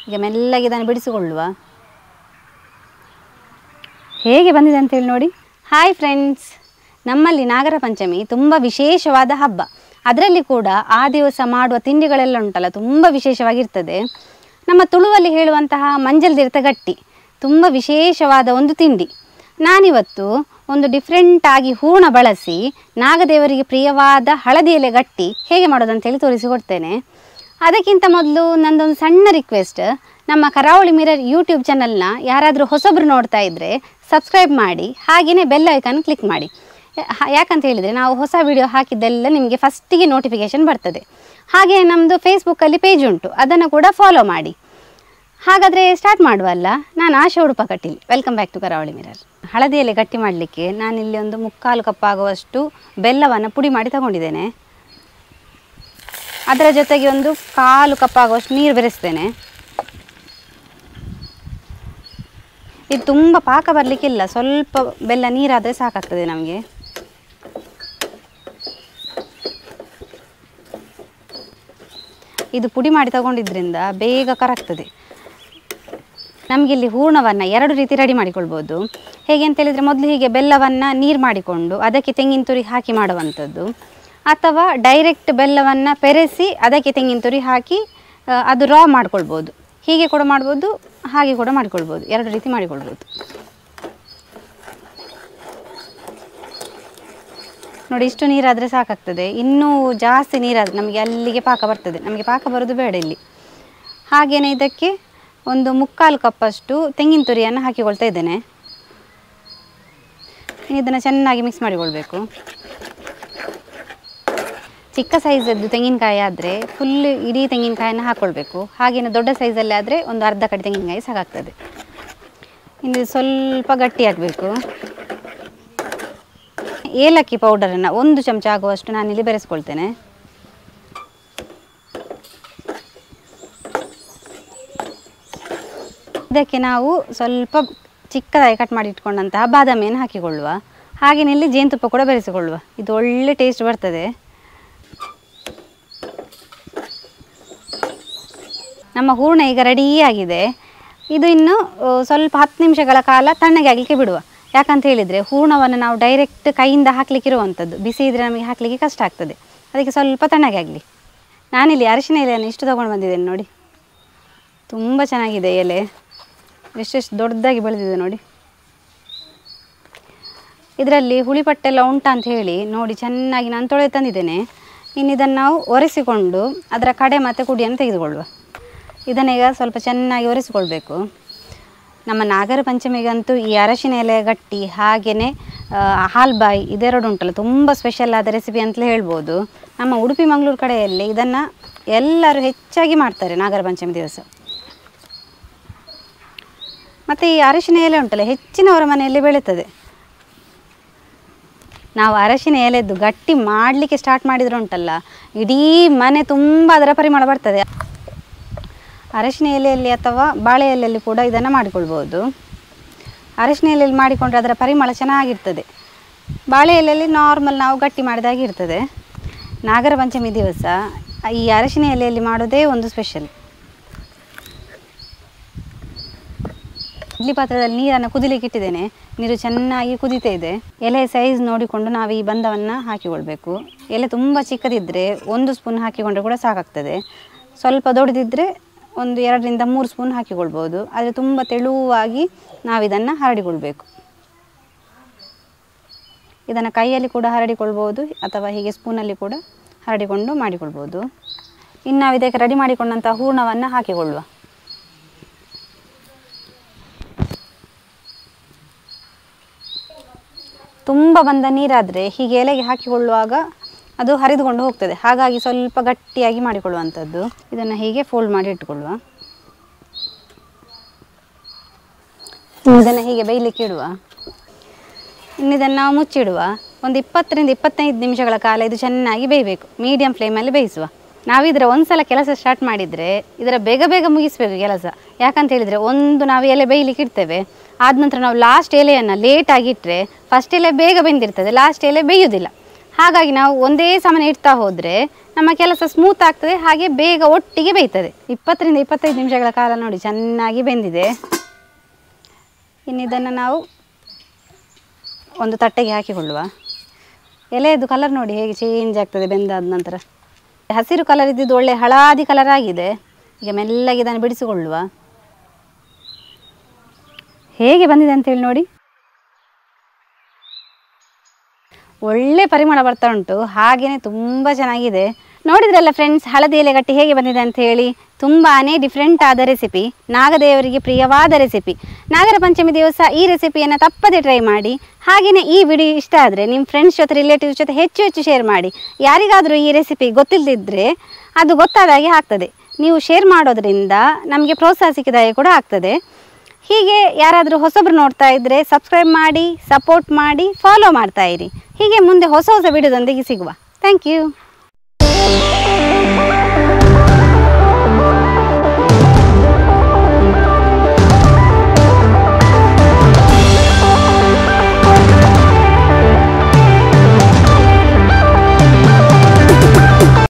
ಈಗ ಮೆಲ್ಲಗೆ ಇದನ್ನು ಬಿಡಿಸಿಕೊಳ್ಳುವ ಹೇಗೆ ಬಂದಿದೆ ಅಂತೇಳಿ ನೋಡಿ ಹಾಯ್ ಫ್ರೆಂಡ್ಸ್ ನಮ್ಮಲ್ಲಿ ನಾಗರ ಪಂಚಮಿ ತುಂಬ ವಿಶೇಷವಾದ ಹಬ್ಬ ಅದರಲ್ಲಿ ಕೂಡ ಆ ದಿವಸ ಮಾಡುವ ತಿಂಡಿಗಳೆಲ್ಲ ಉಂಟಲ್ಲ ತುಂಬ ವಿಶೇಷವಾಗಿರ್ತದೆ ನಮ್ಮ ತುಳುವಲ್ಲಿ ಹೇಳುವಂತಹ ಮಂಜಲ್ದಿರ್ತ ಗಟ್ಟಿ ತುಂಬ ವಿಶೇಷವಾದ ಒಂದು ತಿಂಡಿ ನಾನಿವತ್ತು ಒಂದು ಡಿಫ್ರೆಂಟ್ ಆಗಿ ಹೂರ್ಣ ಬಳಸಿ ನಾಗದೇವರಿಗೆ ಪ್ರಿಯವಾದ ಹಳದಿ ಎಲೆ ಗಟ್ಟಿ ಹೇಗೆ ಮಾಡೋದಂತೇಳಿ ತೋರಿಸಿಕೊಡ್ತೇನೆ ಅದಕ್ಕಿಂತ ಮೊದಲು ನಂದೊಂದು ಸಣ್ಣ ರಿಕ್ವೆಸ್ಟ್ ನಮ್ಮ ಕರಾವಳಿ ಮಿರರ್ ಯೂಟ್ಯೂಬ್ ಚಾನಲ್ನ ಯಾರಾದರೂ ಹೊಸಬ್ರು ನೋಡ್ತಾ ಇದ್ದರೆ ಸಬ್ಸ್ಕ್ರೈಬ್ ಮಾಡಿ ಹಾಗೆಯೇ ಬೆಲ್ ಐಕಾನ್ ಕ್ಲಿಕ್ ಮಾಡಿ ಯಾ- ಯಾಕಂತ ಹೇಳಿದರೆ ನಾವು ಹೊಸ ವಿಡಿಯೋ ಹಾಕಿದ್ದೆಲ್ಲ ನಿಮಗೆ ಫಸ್ಟಿಗೆ ನೋಟಿಫಿಕೇಷನ್ ಬರ್ತದೆ ಹಾಗೆ ನಮ್ಮದು ಫೇಸ್ಬುಕ್ಕಲ್ಲಿ ಪೇಜ್ ಉಂಟು ಅದನ್ನು ಕೂಡ ಫಾಲೋ ಮಾಡಿ ಹಾಗಾದರೆ ಸ್ಟಾರ್ಟ್ ಮಾಡುವಲ್ಲ ನಾನು Asha Udupa Kateel welcome back to Karavali mirror ಹಳದಿಯಲ್ಲಿ ಗಟ್ಟಿ ಮಾಡಲಿಕ್ಕೆ ನಾನಿಲ್ಲಿ ಒಂದು ಮುಕ್ಕಾಲು ಕಪ್ ಆಗುವಷ್ಟು ಬೆಲ್ಲವನ್ನು ಪುಡಿ ಮಾಡಿ ತಗೊಂಡಿದ್ದೇನೆ ಅದರ ಜೊತೆಗೆ ಒಂದು ಕಾಲು ಕಪ್ ಆಗುವಷ್ಟು ನೀರು ಬೆರೆಸ್ತೇನೆ ಇದು ತುಂಬ ಪಾಕ ಬರಲಿಕ್ಕಿಲ್ಲ ಸ್ವಲ್ಪ ಬೆಲ್ಲ ನೀರಾದರೆ ಸಾಕಾಗ್ತದೆ ನಮಗೆ ಇದು ಪುಡಿ ಮಾಡಿ ತಗೊಂಡಿದ್ರಿಂದ ಬೇಗ ಕರಗ್ತದೆ ನಮಗೆ ಇಲ್ಲಿ ಹೂರ್ಣವನ್ನು ಎರಡು ರೀತಿ ರೆಡಿ ಮಾಡಿಕೊಳ್ಬೋದು ಹೇಗೆ ಅಂತ ಹೇಳಿದರೆ ಮೊದಲು ಹೀಗೆ ಬೆಲ್ಲವನ್ನು ನೀರು ಮಾಡಿಕೊಂಡು ಅದಕ್ಕೆ ತೆಂಗಿನ ತುರಿ ಹಾಕಿ ಮಾಡುವಂಥದ್ದು ಅಥವಾ ಡೈರೆಕ್ಟ್ ಬೆಲ್ಲವನ್ನು ಪೆರೆಸಿ ಅದಕ್ಕೆ ತೆಂಗಿನ ತುರಿ ಹಾಕಿ ಆ, ಅದು ರಾ ಮಾಡ್ಕೊಳ್ಬೋದು ಹೀಗೆ ಕೂಡ ಮಾಡ್ಬೋದು ಹಾಗೆ ಕೂಡ ಮಾಡಿಕೊಳ್ಬೋದು ಎರಡು ರೀತಿ ಮಾಡಿಕೊಳ್ಬೋದು ನೋಡಿ ಇಷ್ಟು ನೀರಾದರೆ ಸಾಕಾಗ್ತದೆ ಇನ್ನೂ ಜಾಸ್ತಿ ನೀರಾದರೆ ನಮಗೆ ಅಲ್ಲಿಗೆ ಪಾಕ ಬರ್ತದೆ ನಮಗೆ ಪಾಕ ಬರೋದು ಬೇಡ ಇಲ್ಲಿ ಹಾಗೆಯೇ ಇದಕ್ಕೆ ಒಂದು ಮುಕ್ಕಾಲು ಕಪ್ಪಷ್ಟು ತೆಂಗಿನ ತುರಿಯನ್ನು ಹಾಕಿಕೊಳ್ತಾ ಇದ್ದೇನೆ ಇನ್ನು ಇದನ್ನು ಚೆನ್ನಾಗಿ ಮಿಕ್ಸ್ ಮಾಡಿಕೊಳ್ಬೇಕು ಚಿಕ್ಕ ಸೈಜದ್ದು ತೆಂಗಿನಕಾಯಿ ಆದರೆ ಫುಲ್ ಇಡೀ ತೆಂಗಿನಕಾಯನ್ನು ಹಾಕ್ಕೊಳ್ಬೇಕು ಹಾಗೆಯೇ ದೊಡ್ಡ ಸೈಜಲ್ಲಿ ಆದರೆ ಒಂದು ಅರ್ಧ ಕಡೆ ತೆಂಗಿನಕಾಯಿ ಸಾಕಾಗ್ತದೆ ಇನ್ನು ಇದು ಸ್ವಲ್ಪ ಗಟ್ಟಿ ಆಗಬೇಕು ಏಲಕ್ಕಿ ಪೌಡರನ್ನು ಒಂದು ಚಮಚ ಆಗುವಷ್ಟು ನಾನಿಲ್ಲಿ ಬೆರೆಸ್ಕೊಳ್ತೇನೆ ಇದಕ್ಕೆ ನಾವು ಸ್ವಲ್ಪ ಚಿಕ್ಕದಾಗಿ ಕಟ್ ಮಾಡಿ ಇಟ್ಕೊಂಡಂತಹ ಬಾದಾಮಿಯನ್ನು ಹಾಕಿಕೊಳ್ಳುವ ಹಾಗೆಯೇ ಇಲ್ಲಿ ಜೇನುತುಪ್ಪ ಕೂಡ ಬೆರೆಸಿಕೊಳ್ಳುವ ಇದು ಒಳ್ಳೆ ಟೇಸ್ಟ್ ಬರ್ತದೆ ನಮ್ಮ ಹೂರ್ಣ ಈಗ ರೆಡೀ ಆಗಿದೆ ಇದು ಇನ್ನು ಆ, ಸ್ವಲ್ಪ ಹತ್ತು ನಿಮಿಷಗಳ ಕಾಲ ತಣ್ಣಗೆ ಆಗಲಿಕ್ಕೆ ಬಿಡುವ ಯಾಕಂತ ಹೇಳಿದರೆ ಹೂರ್ಣವನ್ನು ನಾವು ಡೈರೆಕ್ಟ್ ಕೈಯಿಂದ ಹಾಕ್ಲಿಕ್ಕೆ ಇರುವಂಥದ್ದು ಬಿಸಿ ಇದ್ದರೆ ನಮಗೆ ಹಾಕಲಿಕ್ಕೆ ಕಷ್ಟ ಆಗ್ತದೆ ಅದಕ್ಕೆ ಸ್ವಲ್ಪ ತಣ್ಣಗೆ ಆಗಲಿ ನಾನಿಲ್ಲಿ ಅರಿಶಿನ ಎಲೆಯನ್ನು ಇಷ್ಟು ತೊಗೊಂಡು ಬಂದಿದ್ದೇನೆ ನೋಡಿ ತುಂಬ ಚೆನ್ನಾಗಿದೆ ಎಲೆ ಎಷ್ಟೆಷ್ಟು ದೊಡ್ಡದಾಗಿ ಬೆಳೆದಿದೆ ನೋಡಿ ಇದರಲ್ಲಿ ಹುಳಿಪಟ್ಟೆಲ್ಲ ಉಂಟಾ ಅಂತ ಹೇಳಿ ನೋಡಿ ಚೆನ್ನಾಗಿ ನಾನು ತೊಳೆದು ತಂದಿದ್ದೇನೆ ಇನ್ನು ಇದನ್ನು ನಾವು ಒರೆಸಿಕೊಂಡು ಅದರ ಕಡೆ ಮತ್ತು ಕುಡಿಯನ್ನು ತೆಗೆದುಕೊಳ್ಳುವ ಇದನ್ನೀಗ ಸ್ವಲ್ಪ ಚೆನ್ನಾಗಿ ಒರೆಸಿಕೊಳ್ಬೇಕು ನಮ್ಮ ನಾಗರ ಪಂಚಮಿಗಂತೂ ಈ ಅರಶಿನ ಎಲೆ ಗಟ್ಟಿ ಹಾಗೆಯೇ ಹಾಲ್ಬಾಯಿ ಇದೆರಡು ಉಂಟಲ್ಲ ತುಂಬ ಸ್ಪೆಷಲ್ ಆದ ರೆಸಿಪಿ ಅಂತಲೇ ಹೇಳ್ಬೋದು ನಮ್ಮ ಉಡುಪಿ ಮಂಗಳೂರು ಕಡೆಯಲ್ಲಿ ಇದನ್ನು ಎಲ್ಲರೂ ಹೆಚ್ಚಾಗಿ ಮಾಡ್ತಾರೆ ನಾಗರ ಪಂಚಮಿ ದಿವಸ ಮತ್ತು ಈ ಅರಶಿನ ಎಲೆ ಉಂಟಲ್ಲ ಹೆಚ್ಚಿನವರ ಮನೆಯಲ್ಲಿ ಬೆಳೀತದೆ ನಾವು ಅರಶಿನ ಎಲೆದ್ದು ಗಟ್ಟಿ ಮಾಡಲಿಕ್ಕೆ ಸ್ಟಾರ್ಟ್ ಮಾಡಿದ್ರೆ ಉಂಟಲ್ಲ ಇಡೀ ಮನೆ ತುಂಬ ಅದರ ಪರಿಮಳ ಬರ್ತದೆ ಅರಶಿನ ಎಲೆಯಲ್ಲಿ ಅಥವಾ ಬಾಳೆ ಎಲೆಯಲ್ಲಿ ಕೂಡ ಇದನ್ನು ಮಾಡಿಕೊಳ್ಬೋದು ಅರಶಿನ ಎಲೆಯಲ್ಲಿ ಮಾಡಿಕೊಂಡ್ರೆ ಅದರ ಪರಿಮಳ ಚೆನ್ನಾಗಿರ್ತದೆ ಬಾಳೆ ಎಲೆಯಲ್ಲಿ ನಾರ್ಮಲ್ ನಾವು ಗಟ್ಟಿ ಮಾಡಿದಾಗೆ ಇರ್ತದೆ ನಾಗರ ಪಂಚಮಿ ದಿವಸ ಈ ಅರಶಿನ ಎಲೆಯಲ್ಲಿ ಮಾಡೋದೇ ಒಂದು ಸ್ಪೆಷಲ್ ಇಡ್ಲಿ ಪಾತ್ರದಲ್ಲಿ ನೀರನ್ನು ಕುದಿಲಿಕ್ಕೆ ಇಟ್ಟಿದ್ದೇನೆ ನೀರು ಚೆನ್ನಾಗಿ ಕುದೀತಾ ಇದೆ ಎಲೆ ಸೈಜ್ ನೋಡಿಕೊಂಡು ನಾವು ಈ ಬಂದವನ್ನು ಹಾಕಿಕೊಳ್ಬೇಕು ಎಲೆ ತುಂಬ ಚಿಕ್ಕದಿದ್ದರೆ ಒಂದು ಸ್ಪೂನ್ ಹಾಕಿಕೊಂಡ್ರೆ ಕೂಡ ಸಾಕಾಗ್ತದೆ ಸ್ವಲ್ಪ ದೊಡ್ಡದಿದ್ದರೆ ಒಂದು ಎರಡರಿಂದ ಮೂರು ಸ್ಪೂನ್ ಹಾಕಿಕೊಳ್ಬೋದು ಆದರೆ ತುಂಬ ತೆಳುವಾಗಿ ನಾವು ಇದನ್ನು ಹರಡಿಕೊಳ್ಬೇಕು ಇದನ್ನು ಕೈಯಲ್ಲಿ ಕೂಡ ಹರಡಿಕೊಳ್ಬೋದು ಅಥವಾ ಹೀಗೆ ಸ್ಪೂನಲ್ಲಿ ಕೂಡ ಹರಡಿಕೊಂಡು ಮಾಡಿಕೊಳ್ಬೋದು ಇನ್ನು ನಾವು ಇದಕ್ಕೆ ರೆಡಿ ಮಾಡಿಕೊಂಡಂಥ ಹೂರ್ಣವನ್ನು ಹಾಕಿಕೊಳ್ಳುವ ತುಂಬ ಬಂದ ನೀರಾದರೆ ಹೀಗೆ ಎಲೆಗೆ ಹಾಕಿಕೊಳ್ಳುವಾಗ ಅದು ಹರಿದುಕೊಂಡು ಹೋಗ್ತದೆ ಹಾಗಾಗಿ ಸ್ವಲ್ಪ ಗಟ್ಟಿಯಾಗಿ ಮಾಡಿಕೊಳ್ಳುವಂಥದ್ದು ಇದನ್ನು ಹೀಗೆ ಫೋಲ್ಡ್ ಮಾಡಿ ಇಟ್ಕೊಳ್ಳುವ ಇದನ್ನು ಹೀಗೆ ಬೇಯಲಿಕ್ಕೆ ಇಡುವ ಇನ್ನು ಇದನ್ನು ನಾವು ಮುಚ್ಚಿಡುವ ಒಂದು ಇಪ್ಪತ್ತರಿಂದ ಇಪ್ಪತ್ತೈದು ನಿಮಿಷಗಳ ಕಾಲ ಇದು ಚೆನ್ನಾಗಿ ಬೇಯಬೇಕು ಮೀಡಿಯಂ ಫ್ಲೇಮಲ್ಲಿ ಬೇಯಿಸುವ ನಾವಿದ್ರೆ ಒಂದ್ಸಲ ಕೆಲಸ ಸ್ಟಾರ್ಟ್ ಮಾಡಿದರೆ ಇದರ ಬೇಗ ಬೇಗ ಮುಗಿಸ್ಬೇಕು ಕೆಲಸ ಯಾಕಂತ ಹೇಳಿದರೆ ಒಂದು ನಾವು ಎಲೆ ಬೇಯಲಿಕ್ಕೆ ಇಡ್ತೇವೆ ಆದ ನಂತರ ನಾವು ಲಾಸ್ಟ್ ಎಲೆಯನ್ನು ಲೇಟಾಗಿ ಇಟ್ಟರೆ ಫಸ್ಟ್ ಎಲೆ ಬೇಗ ಬೆಂದಿರ್ತದೆ ಲಾಸ್ಟ್ ಎಲೆ ಬೇಯುವುದಿಲ್ಲ ಹಾಗಾಗಿ ನಾವು ಒಂದೇ ಸಮನೆ ಇಡ್ತಾ ಹೋದರೆ ನಮ್ಮ ಕೆಲಸ ಸ್ಮೂತ್ ಆಗ್ತದೆ ಹಾಗೆ ಬೇಗ ಒಟ್ಟಿಗೆ ಬೇಯ್ತದೆ ಇಪ್ಪತ್ತರಿಂದ ಇಪ್ಪತ್ತೈದು ನಿಮಿಷಗಳ ಕಾಲ ನೋಡಿ ಚೆನ್ನಾಗಿ ಬೆಂದಿದೆ ಇನ್ನು ಇದನ್ನು ನಾವು ಒಂದು ತಟ್ಟೆಗೆ ಹಾಕಿಕೊಳ್ಳುವ ಎಲೆಯದು ಕಲರ್ ನೋಡಿ ಹೇಗೆ ಚೇಂಜ್ ಆಗ್ತದೆ ಬೆಂದಾದ ನಂತರ ಹಸಿರು ಕಲರ್ ಇದ್ದಿದ್ದು ಒಳ್ಳೆ ಹಳಾದಿ ಕಲರ್ ಆಗಿದೆ ಈಗ ಮೆಲ್ಲಗೆ ಇದನ್ನು ಬಿಡಿಸಿಕೊಳ್ಳುವ ಹೇಗೆ ಬಂದಿದೆ ಅಂತೇಳಿ ನೋಡಿ ಒಳ್ಳೆ ಪರಿಮಳ ಬರ್ತಾ ಉಂಟು ಹಾಗೆಯೇ ತುಂಬ ಚೆನ್ನಾಗಿದೆ ನೋಡಿದ್ರಲ್ಲ ಫ್ರೆಂಡ್ಸ್ ಹಳದಿ ಎಲೆಗಟ್ಟಿ ಹೇಗೆ ಬಂದಿದೆ ಅಂತ ಹೇಳಿ ತುಂಬಾ ಡಿಫ್ರೆಂಟ್ ಆದ ರೆಸಿಪಿ ನಾಗದೇವರಿಗೆ ಪ್ರಿಯವಾದ ರೆಸಿಪಿ ನಾಗರ ಪಂಚಮಿ ದಿವಸ ಈ ರೆಸಿಪಿಯನ್ನು ತಪ್ಪದೆ ಟ್ರೈ ಮಾಡಿ ಹಾಗೆಯೇ ಈ ವಿಡಿಯೋ ಇಷ್ಟ ಆದರೆ ನಿಮ್ಮ ಫ್ರೆಂಡ್ಸ್ ಜೊತೆ ರಿಲೇಟಿವ್ಸ್ ಜೊತೆ ಹೆಚ್ಚು ಹೆಚ್ಚು ಶೇರ್ ಮಾಡಿ ಯಾರಿಗಾದರೂ ಈ ರೆಸಿಪಿ ಗೊತ್ತಿಲ್ಲದಿದ್ದರೆ ಅದು ಗೊತ್ತಾದಾಗೆ ಆಗ್ತದೆ ನೀವು ಶೇರ್ ಮಾಡೋದ್ರಿಂದ ನಮಗೆ ಪ್ರೋತ್ಸಾಹ ಸಿಕ್ಕಿದಾಗೆ ಕೂಡ ಆಗ್ತದೆ ಹೀಗೆ ಯಾರಾದರೂ ಹೊಸಬ್ರು ನೋಡ್ತಾ ಇದ್ದರೆ ಸಬ್ಸ್ಕ್ರೈಬ್ ಮಾಡಿ ಸಪೋರ್ಟ್ ಮಾಡಿ ಫಾಲೋ ಮಾಡ್ತಾ ಇರಿ ಹೀಗೆ ಮುಂದೆ ಹೊಸ ಹೊಸ ವಿಡಿಯೋದೊಂದಿಗೆ ಸಿಗುವ ಥ್ಯಾಂಕ್ ಯು